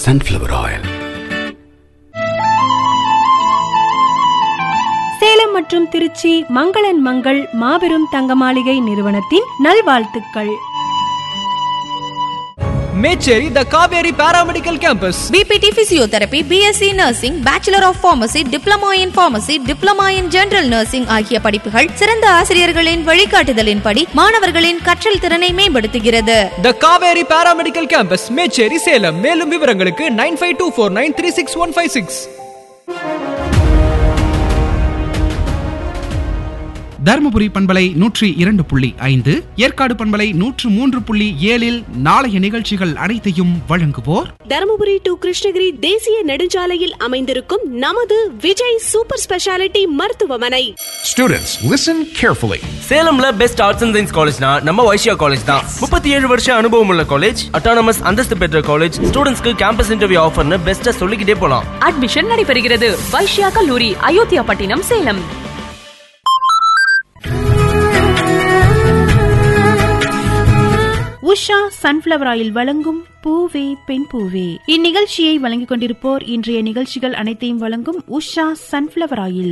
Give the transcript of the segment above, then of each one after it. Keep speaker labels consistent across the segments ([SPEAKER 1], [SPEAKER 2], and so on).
[SPEAKER 1] sunflower oil.
[SPEAKER 2] Salem மற்றும் திருச்சி மங்களன் மங்கள் மாபெரும் தங்க மாளிகை நிறுவனத்தின் நல்வாழ்த்துக்கள்
[SPEAKER 3] Mecheri the Kaveri paramedical campus
[SPEAKER 4] BPT physiotherapy BSc nursing bachelor of pharmacy diploma in pharmacy diploma in general nursing ஆகிய படிப்புகள் சிறந்த ஆசிரியர்களின் வழிகாட்டுதலின்படி மாணவர்களின் கற்றல் திறனை மேம்படுத்துகிறது
[SPEAKER 3] the Kaveri paramedical campus Mecheri Salem மேலும் விவரங்களுக்கு nine five two four nine three six one five six
[SPEAKER 5] Dharmapuri பண்பலை நூற்றி இரண்டு புள்ளி ஐந்து ஏற்காடு பண்பலை நூற்று மூன்று புள்ளி ஏழில் நாளைய நிகழ்ச்சிகள் அனைத்தையும் வழங்குவோர்
[SPEAKER 6] தருமபுரி டு கிருஷ்ணகிரி தேசிய நெடுஞ்சாலையில் அமைந்திருக்கும் நமது விஜய் சூப்பர் ஸ்பெஷாலிட்டி மருத்துவமனை
[SPEAKER 7] Students, listen carefully.
[SPEAKER 8] சேலம்ல பெஸ்ட் ஆர்ட்ஸ் அண்ட் சயின்ஸ் காலேஜ்னா நம்ம வைஷ்யா காலேஜ் தான் முப்பத்தி ஏழு வருஷம் அனுபவம் உள்ள காலேஜ் அட்டானமஸ் அந்தஸ்து பெற்ற காலேஜ் ஸ்டூடெண்ட்ஸ்க்கு கேம்பஸ் இன்டர்வியூ ஆஃபர்னு பெஸ்ட்டா சொல்லிக்கிட்டே போலாம்
[SPEAKER 9] அட்மிஷன் நடைபெறுகிறது வைஷ்யா கல்லூரி அயோத்தியா பட்டினம் சேலம்
[SPEAKER 2] உஷா சன்ஃப்ளவர் ஆயில் வழங்கும் பூவே பெண் பூவே இந்நிகழ்ச்சியை வழங்கிக் கொண்டிருப்போர் இன்றைய நிகழ்ச்சிகள் அனைத்தையும் வழங்கும் உஷா சன்ஃப்ளவர் ஆயில்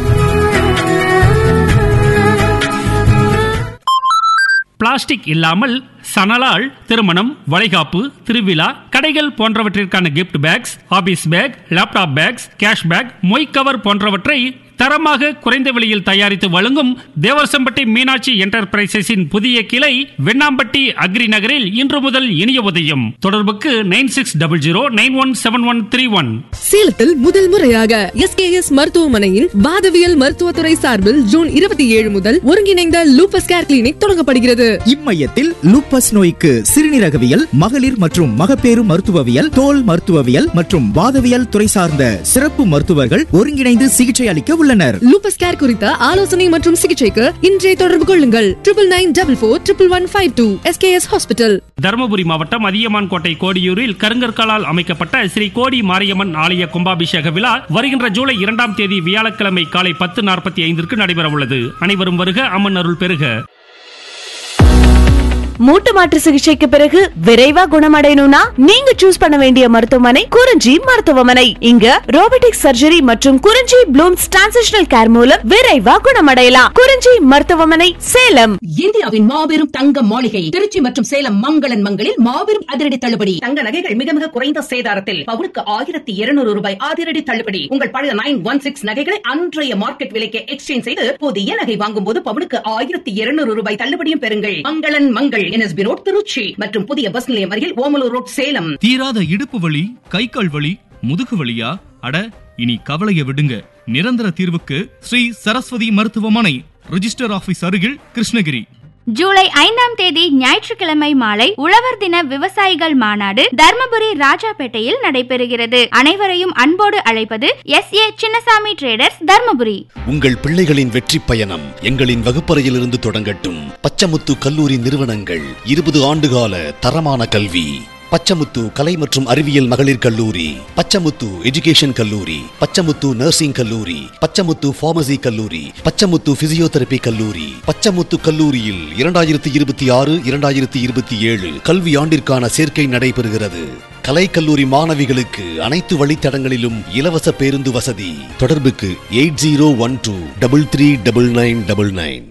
[SPEAKER 10] பிளாஸ்டிக் இல்லாமல் சணலால் திருமணம் வளைகாப்பு திருவிழா கடைகள் போன்றவற்றிற்கான gift packs office bag laptop bags cash bag மொய் கவர் போன்றவற்றை தரமாக குறைந்த விலையில் தயாரித்து வழங்கும் தேவரசம்பட்டி மீனாட்சி என்டர்பிரைசஸின் புதிய கிளை வெண்ணாம்பட்டி அக்ரி நகரில் இன்று முதல் இனிய உதயம் தொடர்புக்கு nine six double zero nine one seven one three one
[SPEAKER 11] சேலத்தில் முதல் முறையாக எஸ்கேஎஸ் மருத்துவமனையின் வாதவியல் மருத்துவத்துறை சார்பில் ஜூன் இருபத்தி ஏழு முதல் ஒருங்கிணைந்த லூபஸ் கேர் கிளினிக் தொடங்கப்படுகிறது
[SPEAKER 12] இம்மையத்தில் லூப்பஸ் நோய்க்கு சிறுநீரகவியல் மகளிர் மற்றும் மகப்பேறு மருத்துவவியல் தோல் மருத்துவவியல் மற்றும் வாதவியல் துறை சார்ந்த சிறப்பு மருத்துவர்கள் ஒருங்கிணைந்து சிகிச்சை அளிக்க உள்ளனர்
[SPEAKER 11] லூபஸ் கேர் குறித்த ஆலோசனை மற்றும் சிகிச்சைக்கு இன்றே தொடர்பு கொள்ளுங்கள் triple nine double four triple one five two SKS hospital
[SPEAKER 10] Dharmapuri மாவட்டம் அதியமான் கோட்டை கோடியூரில் கருங்கற்களால் அமைக்கப்பட்ட ஸ்ரீ கோடி மாரியம்மன் ஆலய கும்பாபிஷேக விழா வருகின்ற ஜூலை இரண்டாம் தேதி வியாழக்கிழமை காலை பத்து நாற்பத்தி ஐந்திற்கு நடைபெற உள்ளது அனைவரும் வருக அம்மன் அருள் பெறுக
[SPEAKER 13] மூட்டு மாற்று சிகிச்சைக்கு பிறகு விரைவா குணமடையணும்னா நீங்க சூஸ் பண்ண வேண்டிய மருத்துவமனை குறிஞ்சி மருத்துவமனை இங்க ரோபோட்டிக் சர்ஜரி மற்றும் குறிஞ்சி ப்ளூம்ஸ் டிரான்சிஷனல் கேர் மூலம் விரைவா குணமடையலாம் குறிஞ்சி மருத்துவமனை சேலம்
[SPEAKER 14] இந்தியாவின் மாபெரும் தங்க மாளிகை திருச்சி மற்றும் சேலம் மங்களன் மங்களில் மாபெரும் அதிரடி தள்ளுபடி தங்க நகைகள் மிக மிக குறைந்த சேதாரத்தில் பவுனுக்கு ஆயிரத்தி இருநூறு ரூபாய் அதிரடி தள்ளுபடி உங்கள் பழைய நைன் ஒன் சிக்ஸ் நகைகளை அன்றைய மார்க்கெட் விலைக்கு எக்ஸ்சேஞ்ச் செய்து புதிய நகை வாங்கும் போது பவுனுக்கு ஆயிரத்தி இருநூறு ரூபாய் தள்ளுபடியும் பெறுங்கள் மங்களன் மங்கள் என்எஸ்பி ரோட் திருச்சி மற்றும் புதிய பஸ் நிலையம் அருகில் ஓமலூர் ரோட் சேலம்
[SPEAKER 15] தீராத இடுப்பு வலி கை கால் வலி முதுகு வலியா அட இனி கவலைய விடுங்க நிரந்தர தீர்வுக்கு ஸ்ரீ சரஸ்வதி மருத்துவமனை ரிஜிஸ்டர் ஆபீஸ் அருகில் கிருஷ்ணகிரி
[SPEAKER 16] ஜூலை ஐந்தாம் தேதி ஞாயிற்றுக்கிழமை மாலை உழவர் தின விவசாயிகள் மாநாடு தர்மபுரி ராஜாபேட்டையில் நடைபெறுகிறது அனைவரையும் அன்போடு அழைப்பது S A Chinnasamy traders Dharmapuri
[SPEAKER 17] உங்கள் பிள்ளைகளின் வெற்றி பயணம் எங்களின் வகுப்பறையிலிருந்து தொடங்கட்டும் பச்சமுத்து கல்லூரி நிறுவனங்கள் இருபது ஆண்டுகால தரமான கல்வி பச்சமுத்து கலை மற்றும் அறிவியல் மகளிர் கல்லூரி பச்சமுத்து எஜுகேஷன் கல்லூரி பச்சமுத்து நர்சிங் கல்லூரி பச்சமுத்து பார்மசி கல்லூரி பச்சமுத்து பிசியோதெரபி கல்லூரி பச்சமுத்து கல்லூரியில் இரண்டாயிரத்தி இருபத்தி ஆறு இரண்டாயிரத்தி இருபத்தி ஏழு கல்வி ஆண்டிற்கான சேர்க்கை நடைபெறுகிறது கலை கல்லூரி மாணவிகளுக்கு அனைத்து வழித்தடங்களிலும் இலவச பேருந்து வசதி தொடர்புக்கு eight zero one two double three double nine double nine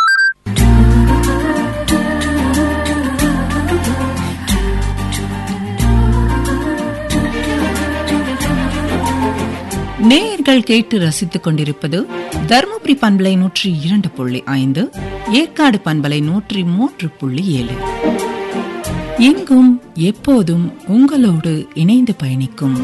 [SPEAKER 18] நேயர்கள் கேட்டு ரசித்துக் கொண்டிருப்பது தருமபுரி பண்பலை நூற்றி இரண்டு புள்ளி ஐந்து ஏற்காடு பண்பலை நூற்றி மூன்று புள்ளி ஏழு எங்கும் எப்போதும் உங்களோடு இணைந்து பயணிக்கும்